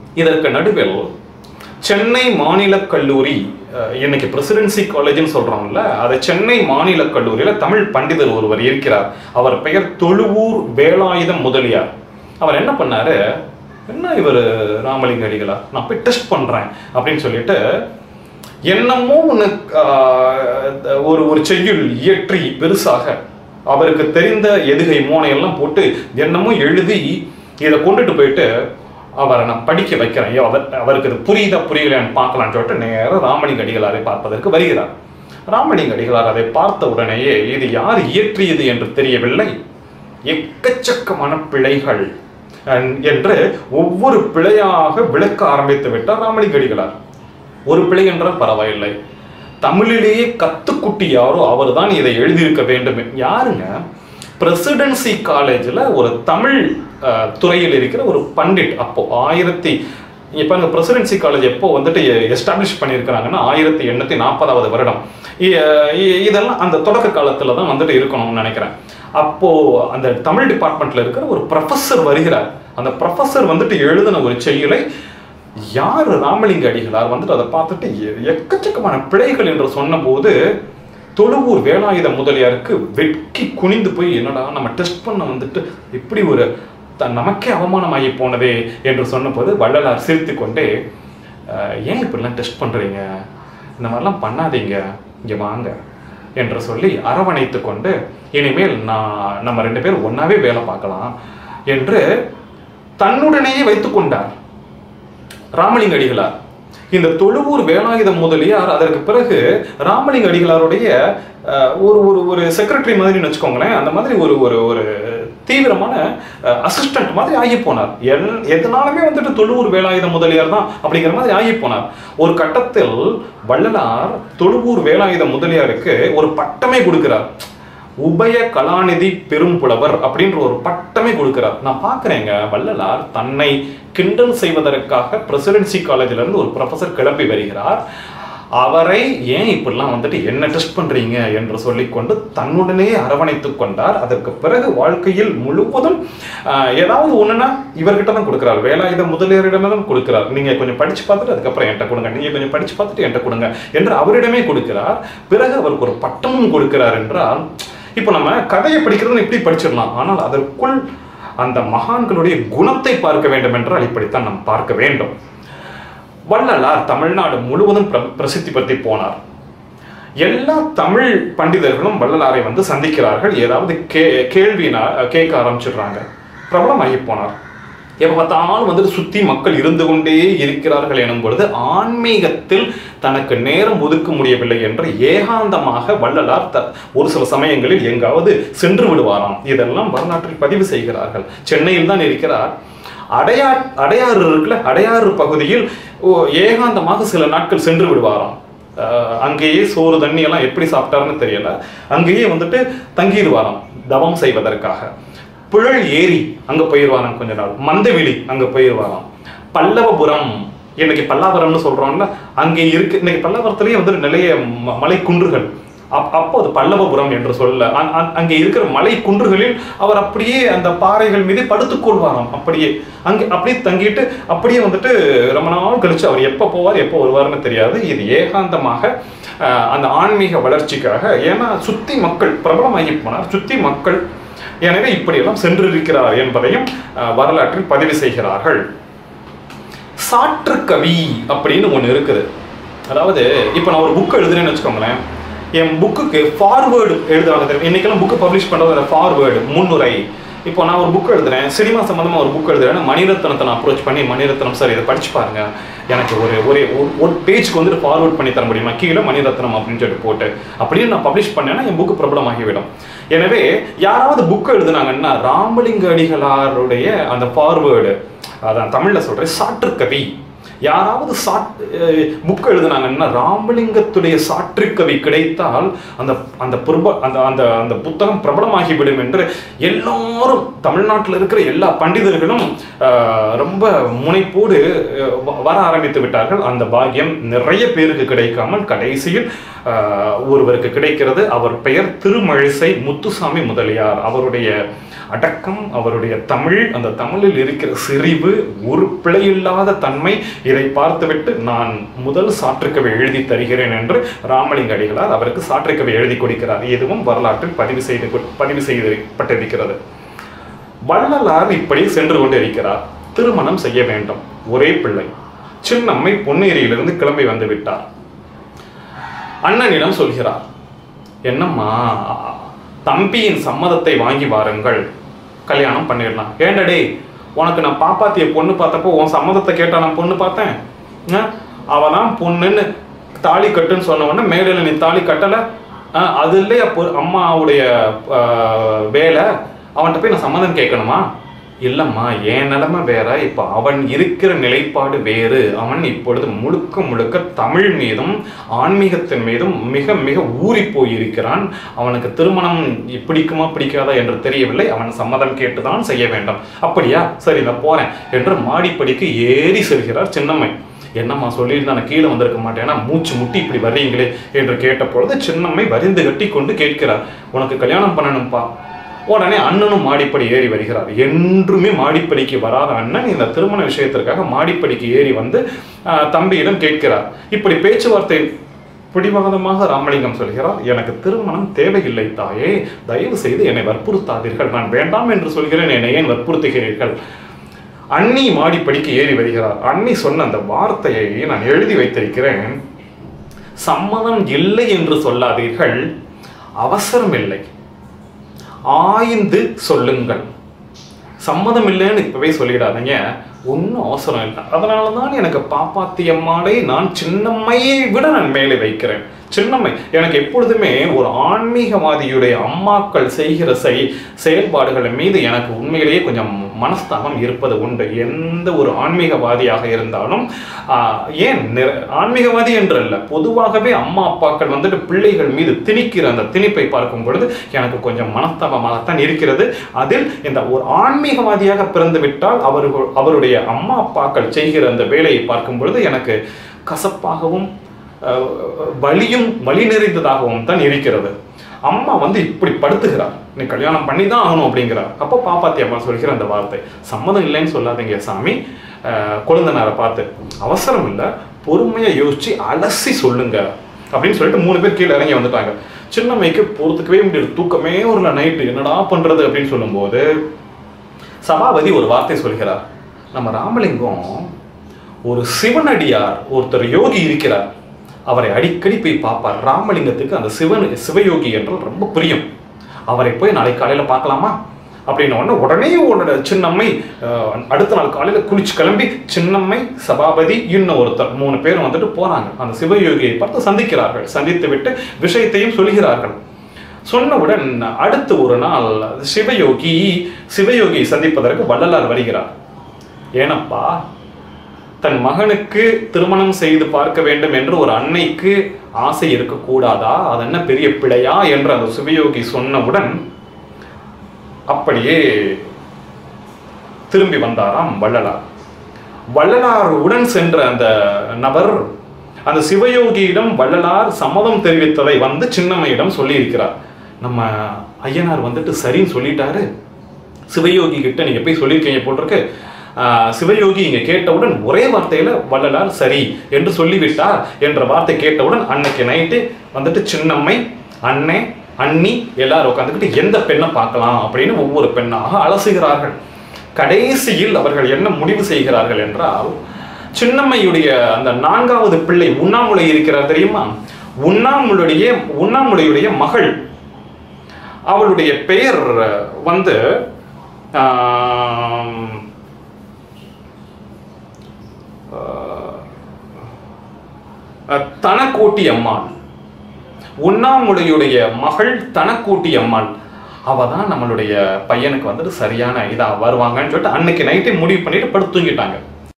இதற்கு நடுவில் சென்னை மாநில கல்லூரி அஹ், இன்னைக்கு பிரசிடென்சி காலேஜ்னு சொல்றோம்ல அது சென்னை மாநில கல்லூரியில தமிழ் பண்டிதர் ஒருவர் இருக்கிறார் அவர் பெயர் தொழுவூர் வேலாயுதம் முதலியார் அவர் என்ன பண்ணாரு என்ன இவர் ராமலிங்க அடிகளா நான் போய் டெஸ்ட் பண்றேன் அப்படின்னு சொல்லிட்டு என்னமோ ஒன்று ஒரு ஒரு செய்யுள் இயற்றி பெருசாக அவருக்கு தெரிந்த எதுகை மோனையெல்லாம் போட்டு என்னமோ எழுதி இதை கொண்டுட்டு போயிட்டு அவரை நான் படிக்க வைக்கிறேன் ஐயோ அவர் அவருக்கு இது புரியுதா புரியலையான்னு பார்க்கலான்னு சொல்லிட்டு நேரம் ராமலிங்க அடிகளாரை பார்ப்பதற்கு வருகிறார் ராமலிங்க அடிகளார் அதை பார்த்த உடனேயே இது யார் இயற்றியது என்று தெரியவில்லை எக்கச்சக்கமான பிழைகள் அஹ், என்று ஒவ்வொரு பிழையாக விளக்க ஆரம்பித்து விட்டார் ராமலிங்க அடிகளார் ஒரு பிழை என்றால் பரவாயில்லை தமிழிலேயே கத்துக்குட்டி யாரோ அவர் தான் இதை எழுதியிருக்க வேண்டும் யாருங்க பிரசிடென்சி காலேஜில் ஒரு தமிழ் அஹ், துறையில் இருக்கிற ஒரு பண்டிட் அப்போ ஆயிரத்தி இப்போ இந்த பிரசிடென்சி காலேஜ் எப்போ வந்துட்டு எஸ்டாப்ளிஷ் பண்ணியிருக்கிறாங்கன்னா ஆயிரத்தி எண்ணூற்றி நாற்பதாவது வருடம் இ- இ- இதெல்லாம் அந்த தொடக்க காலத்தில் தான் வந்துட்டு இருக்கணும்னு நினைக்கிறேன் அப்போ அந்த தமிழ் டிபார்ட்மெண்ட்ல இருக்கிற ஒரு ப்ரொஃபஸர் வருகிறார் அந்த ப்ரொஃபஸர் வந்துட்டு எழுதின ஒரு செய்யுளை யார் ராமலிங்க அடிகளார் வந்துட்டு அதை பார்த்துட்டு எ- எக்கச்சக்கமான பிழைகள் என்று சொன்னபோது தொழுவூர் வேலாயுத முதலியாருக்கு வெட்கி குனிந்து போய் என்னடா நம்ம டெஸ்ட் பண்ண வந்துட்டு இப்படி ஒரு த- நமக்கே அவமானமாகி போனதே என்று சொன்னபோது வள்ளலார் சிரித்து கொண்டே "அஹ், ஏன் இப்படிலாம் டெஸ்ட் பண்றீங்க இந்த மாதிரிலாம் பண்ணாதீங்க இங்க வாங்க என்று சொல்லி அரவணைத்து கொண்டு இனிமேல் நான் நம்ம ரெண்டு பேரும் ஒன்னாவே வேலை பார்க்கலாம் என்று தன்னுடனேயே வைத்துக் கொண்டார் ராமலிங்க அடிகளார் இந்த தொழுவூர் வேலாயுதம் முதலியார் அதற்கு பிறகு ராமலிங்க அடிகளாருடைய அஹ், ஒரு ஒரு ஒரு செக்ரட்டரி மாதிரின்னு வச்சுக்கோங்களேன் அந்த மாதிரி ஒரு ஒரு ஒரு தீவிரமான அசிஸ்டன்ட் மாதிரி ஆகி போனார் எல் எதனாலுமே வந்துட்டு தொழுவூர் வேலாயுதம் முதலியார் தான் அப்படிங்கிற மாதிரி ஆகி போனார் ஒரு கட்டத்தில் வள்ளலார் தொழுவூர் வேலாயுதம் முதலியாருக்கு ஒரு பட்டமே கொடுக்கிறார் உபய கலாநிதி பெரும்புலவர் அப்படின்ற ஒரு பட்டமே கொடுக்கிறார் நான் பார்க்குறேங்க வள்ளலார் தன்னை கிண்டல் செய்வதற்காக பிரசிடென்சி காலேஜ்ல இருந்து ஒரு ப்ரொஃபசர் கிளம்பி வருகிறார் அவரை ஏன் இப்படிலாம் வந்துட்டு என்ன டெஸ்ட் பண்றீங்க என்று சொல்லிக்கொண்டு தன்னுடனே அரவணைத்துக் கொண்டார் அதற்கு பிறகு வாழ்க்கையில் முழுவதும் ஆஹ், ஏதாவது ஒண்ணுன்னா இவர்கிட்ட தான் கொடுக்கிறார் வேலாயுத முதலியரிடமே தான் கொடுக்கிறார் நீங்க கொஞ்சம் படிச்சு பார்த்துட்டு அதுக்கப்புறம் என்கிட்ட கொடுங்க நீங்க கொஞ்சம் படிச்சு பார்த்துட்டு என்கிட்ட கொடுங்க என்று அவரிடமே கொடுக்கிறார் பிறகு அவருக்கு ஒரு பட்டமும் கொடுக்கிறார் என்றால் இப்போ நம்ம கதையை படிக்கிறதுன்னு இப்படி படிச்சிடலாம் ஆனால் அதற்குள் அந்த மகான்களுடைய குணத்தை பார்க்க வேண்டும் என்றால் இப்படித்தான் நாம் பார்க்க வேண்டும் வள்ளலார் தமிழ்நாடு முழுவதும் பிர- பிரசித்தி பற்றி போனார் எல்லா தமிழ் பண்டிதர்களும் வள்ளலாரை வந்து சந்திக்கிறார்கள் ஏதாவது கே கேள்வினா கேட்க ஆரம்பிச்சிடுறாங்க பிரபலமாகி போனார் எப்போ பார்த்தாலும் வந்துட்டு சுத்தி மக்கள் இருந்து கொண்டே இருக்கிறார்கள் எனும் பொழுது ஆன்மீகத்தில் தனக்கு நேரம் ஒதுக்க முடியவில்லை என்று ஏகாந்தமாக வள்ளலார் த ஒரு சில சமயங்களில் எங்காவது சென்று விடுவாராம் இதெல்லாம் வரலாற்றில் பதிவு செய்கிறார்கள் சென்னையில் தான் இருக்கிறார் அடையார் அடையாறு இருக்குல்ல அடையாறு பகுதியில் ஓ, ஏகாந்தமாக சில நாட்கள் சென்று விடுவாராம் அஹ், அங்கேயே சோறு தண்ணி எல்லாம் எப்படி சாப்பிட்டாருன்னு தெரியல அங்கேயே வந்துட்டு தங்கிடுவாராம் தவம் செய்வதற்காக புழல் ஏரி அங்க போயிடுவாராம் கொஞ்ச நாள் மந்தவெளி அங்க போயிடுவாராம் பல்லவபுரம் இன்னைக்கு பல்லாவரம்னு சொல்றோம்ல அங்கே இருக்கு இன்னைக்கு பல்லாவரத்திலேயே வந்து நிறைய ம- மலை குன்றுகள் அப் அப்போ அது பல்லவபுரம் என்று சொல்ல அ- அ- அங்கே இருக்கிற மலை குன்றுகளில் அவர் அப்படியே அந்த பாறைகள் மீது படுத்துக் கொள்வாராம் அப்படியே அங்கே அப்படியே தங்கிட்டு அப்படியே வந்துட்டு ரொம்ப நாள் கழிச்சு அவர் எப்போ போவார் எப்போ வருவார்னு தெரியாது இது ஏகாந்தமாக அஹ், அந்த ஆன்மீக வளர்ச்சிக்காக ஏன்னா சுத்தி மக்கள் பிரபலமாகி போனார் சுத்தி மக்கள் எனவே இப்படியெல்லாம் சென்றிருக்கிறார் என்பதையும் அஹ், வரலாற்றில் பதிவு செய்கிறார்கள் சாற்று கவி அப்படின்னு ஒன்று இருக்குது அதாவது இப்போ நான் ஒரு புக் எழுதுறேன்னு வச்சுக்கோங்களேன் என் புக்குக்கு ஃபார்வேர்டு எழுதுவாங்க தெரியும் இன்னைக்கெல்லாம் புக்கு பப்ளிஷ் பண்ணுறது அந்த ஃபார்வேர்டு முன்னுரை இப்போ நான் ஒரு புக் எழுதுறேன் சினிமா சம்மந்தமாக ஒரு புக் எழுதுறேன் மணிரத்னத்தை நான் அப்ரோச் பண்ணி மணிரத்னம் சார் இதை படிச்சு பாருங்க எனக்கு ஒரு ஒரே ஒரு- ஒரு பேஜ்க்கு வந்துட்டு ஃபார்வர்ட் பண்ணி தர முடியுமா கீழே மணிரத்னம் அப்படின்னு சொல்லிட்டு போட்டு அப்படின்னு நான் பப்ளிஷ் பண்ணேன்னா என் புக்கு பிரபலமாகிவிடும் எனவே யாராவது புக் எழுதுனாங்கன்னா ராமலிங்க அடிகளாருடைய அந்த ஃபார்வேர்டு அதான் தமிழ்ல சொல்றேன் சாற்று கவி யாராவது சாட் புக் எழுதுனாங்கன்னா ராமலிங்கத்துடைய சாற்று கவி கிடைத்தால் அந்த அந்த பிரப அந்த அந்த அந்த புத்தகம் பிரபலமாகிவிடும் என்று எல்லாரும் தமிழ்நாட்டில் இருக்கிற எல்லா பண்டிதர்களும் அஹ், ரொம்ப முனைப்போடு அஹ், வ- வர ஆரம்பித்து விட்டார்கள் அந்த பாக்கியம் நிறைய பேருக்கு கிடைக்காமல் கடைசியில் அஹ், ஒருவருக்கு கிடைக்கிறது அவர் பெயர் திருமழிசை முத்துசாமி முதலியார் அவருடைய அடக்கம் அவருடைய தமிழ் அந்த தமிழில் இருக்கிற செறிவு ஒரு பிழையில்லாத தன்மை இதை பார்த்துவிட்டு நான் முதல் சாற்றுக்கவை எழுதி தருகிறேன் என்று ராமலிங்க அடிகளார் அவருக்கு சாற்றுக்கவை எழுதி கொடுக்கிறார் இதுவும் வரலாற்றில் பதிவு செய்து பதிவு செய்யப்பட்டிருக்கிறது வள்ளலார் இப்படி சென்று கொண்டிருக்கிறார் திருமணம் செய்ய வேண்டும் ஒரே பிள்ளை சின்னம்மை பொன்னேரியிலிருந்து கிளம்பி வந்து விட்டார் அண்ணனிடம் சொல்கிறார் என்னம்மா தம்பியின் சம்மதத்தை வாங்கி வாருங்கள் கல்யாணம் பண்ணிடலாம் ஏண்டடே உனக்கு நான் பாப்பாத்திய பொண்ணு பார்த்தப்போ உன் சம்மதத்தை கேட்டா நான் பொண்ணு பார்த்தேன் ஆ? அவ தான் பொண்ணுன்னு தாலி கட்டுன்னு சொன்ன உடனே மேடையில் நீ தாலி கட்டலை ஆ, அது இல்லையா பொ- அம்மாவுடைய ஆ, வேலை அவன்கிட்ட போய் நான் சம்மதம் கேட்கணுமா இல்லம்மா என் நிலைமை வேற இப்ப அவன் இருக்கிற நிலைப்பாடு வேறு அவன் இப்பொழுது முழுக்க முழுக்க தமிழ் மீதும் ஆன்மீகத்தின் மீதும் மிக மிக ஊறி போயிருக்கிறான் அவனுக்கு திருமணம் பிடிக்குமா பிடிக்காதா என்று தெரியவில்லை அவன் சம்மதம் கேட்டுதான் செய்ய வேண்டும் அப்படியா சரி நான் போறேன் என்று மாடிப்படிக்கு ஏறி செல்கிறார் சின்னம்மை என்னம்மா சொல்லியிருந்தா நான் கீழே வந்திருக்க மாட்டேன்னா மூச்சு முட்டி இப்படி வர்றீங்களே என்று கேட்ட பொழுது சின்னம்மை வரிந்து கட்டி கொண்டு கேட்கிறார் உனக்கு கல்யாணம் பண்ணணும்ப்பா உடனே அண்ணனும் மாடிப்படி ஏறி வருகிறார் என்றுமே மாடிப்படிக்கு வராத அண்ணன் இந்த திருமண விஷயத்திற்காக மாடிப்படிக்கு ஏறி வந்து ஆஹ், தம்பியிடம் கேட்கிறார் இப்படி பேச்சுவார்த்தை பிடிவாதமாக ராமலிங்கம் சொல்கிறார் எனக்கு திருமணம் தேவையில்லை தாயே தயவு செய்து என்னை வற்புறுத்தாதீர்கள் நான் வேண்டாம் என்று சொல்கிறேன் என்னை ஏன் வற்புறுத்துகிறீர்கள் அண்ணி மாடிப்படிக்கு ஏறி வருகிறார் அண்ணி சொன்ன அந்த வார்த்தையை நான் எழுதி வைத்திருக்கிறேன் சம்மதம் இல்லை என்று சொல்லாதீர்கள் அவசரம் இல்லை ஆய்ந்து சொல்லுங்கள் சம்மதம் இல்லைன்னு இப்பவே சொல்லிடாதீங்க ஒன்றும் அவசரம் இல்லை அதனால தான் எனக்கு பாப்பாத்தி அம்மாளை நான் சின்னம்மையை விட நான் மேலே வைக்கிறேன் சின்னம்மை எனக்கு எப்பொழுதுமே ஒரு ஆன்மீகவாதியுடைய அம்மாக்கள் செய்கிற செய் செயல்பாடுகள் மீது எனக்கு உண்மையிலேயே கொஞ்சம் மனஸ்தாபம் இருப்பது உண்டு எந்த ஒரு ஆன்மீகவாதியாக இருந்தாலும் ஆஹ், ஏன் நிற- ஆன்மீகவாதி என்று அல்ல பொதுவாகவே அம்மா அப்பாக்கள் வந்துட்டு பிள்ளைகள் மீது திணிக்கிற அந்த திணிப்பை பார்க்கும் பொழுது எனக்கு கொஞ்சம் மனஸ்தாபமாகத்தான் இருக்கிறது அதில் இந்த ஒரு ஆன்மீகவாதியாக பிறந்து விட்டால் அவர்கள் அவருடைய அம்மா அப்பாக்கள் செய்கிற அந்த வேலையை பார்க்கும் பொழுது எனக்கு கசப்பாகவும் அஹ், வலியும் வலி நிறைந்ததாகவும் தான் இருக்கிறது அம்மா வந்து இப்படி படுத்துகிறார் நீ கல்யாணம் பண்ணி தான் ஆகணும் அப்படிங்கிறார் அப்போ பாப்பாத்தி அம்மா சொல்கிற அந்த வார்த்தை சம்மதம் இல்லைன்னு சொல்லாதீங்க சாமி அஹ், கொழுந்தனாரை பார்த்து அவசரம் இல்லை பொறுமையா யோசிச்சு அலசி சொல்லுங்க அப்படின்னு சொல்லிட்டு மூணு பேர் கீழே இறங்கி வந்துட்டாங்க சின்னம்மைக்கு பொறுத்துக்கவே முடியாது தூக்கமே ஒரு நைட்டு என்னடா பண்றது அப்படின்னு சொல்லும்போது சபாபதி ஒரு வார்த்தை சொல்கிறார் நம்ம ராமலிங்கம் ஒரு சிவனடியார் ஒருத்தர் யோகி இருக்கிறார் அவரை அடிக்கடி போய் பார்ப்பார் ராமலிங்கத்துக்கு அந்த சிவன் சிவயோகி என்றால் ரொம்ப பிரியம் அவரை போய் நாளை காலையில பார்க்கலாமா அப்படின்னு உடனே உடனே உன்னோட சின்னம்மை அஹ், அடுத்த நாள் காலையில குளிச்சு கிளம்பி சின்னம்மை சபாபதி இன்னும் ஒருத்தர் மூணு பேரும் வந்துட்டு போறாங்க அந்த சிவயோகியை பார்த்து சந்திக்கிறார்கள் சந்தித்து விட்டு விஷயத்தையும் சொல்கிறார்கள் சொன்னவுடன் அடுத்து ஒரு நாள் சிவயோகி சிவயோகியை சந்திப்பதற்கு வள்ளலார் வருகிறார் ஏனப்பா தன் மகனுக்கு திருமணம் செய்து பார்க்க வேண்டும் என்று ஒரு அன்னைக்கு ஆசை இருக்கக்கூடாதா அது என்ன பெரிய பிழையா என்று அந்த சிவயோகி சொன்னவுடன் அப்படியே திரும்பி வந்தாராம் வள்ளலார் வள்ளலார் உடன் சென்ற அந்த நபர் அந்த சிவயோகியிடம் வள்ளலார் சம்மதம் தெரிவித்ததை வந்து சின்னம்மையிடம் சொல்லியிருக்கிறார் நம்ம ஐயனார் வந்துட்டு சரின்னு சொல்லிட்டாரு சிவயோகி கிட்ட நீங்க போய் சொல்லியிருக்கீங்க போட்டிருக்கு ஆஹ், சிவயோகி இங்க கேட்டவுடன் ஒரே வார்த்தையில வள்ளலார் சரி என்று சொல்லிவிட்டார் என்ற வார்த்தை கேட்டவுடன் அன்னைக்கு நைட்டு வந்துட்டு சின்னம்மை அண்ணே அண்ணி எல்லாரும் உட்காந்துக்கிட்டு எந்த பெண்ணை பார்க்கலாம் அப்படின்னு ஒவ்வொரு பெண்ணாக அலசுகிறார்கள் கடைசியில் அவர்கள் என்ன முடிவு செய்கிறார்கள் என்றால் சின்னம்மையுடைய அந்த நான்காவது பிள்ளை உண்ணாமுலை இருக்கிறார் தெரியுமா உண்ணாமுலையுடைய உண்ணாமுலையுடைய மகள் அவளுடைய பெயர் வந்து ஆம், ஆஹ், தனக்கோட்டி அம்மாள் உண்ணாமுலையுடைய மகள் தனக்கூட்டி அம்மாள் அவ தான் நம்மளுடைய பையனுக்கு வந்துட்டு சரியான இதா வருவாங்கன்னு சொல்லிட்டு அன்னைக்கு நைட்டே முடிவு பண்ணிட்டு படுத்து தூங்கிட்டாங்க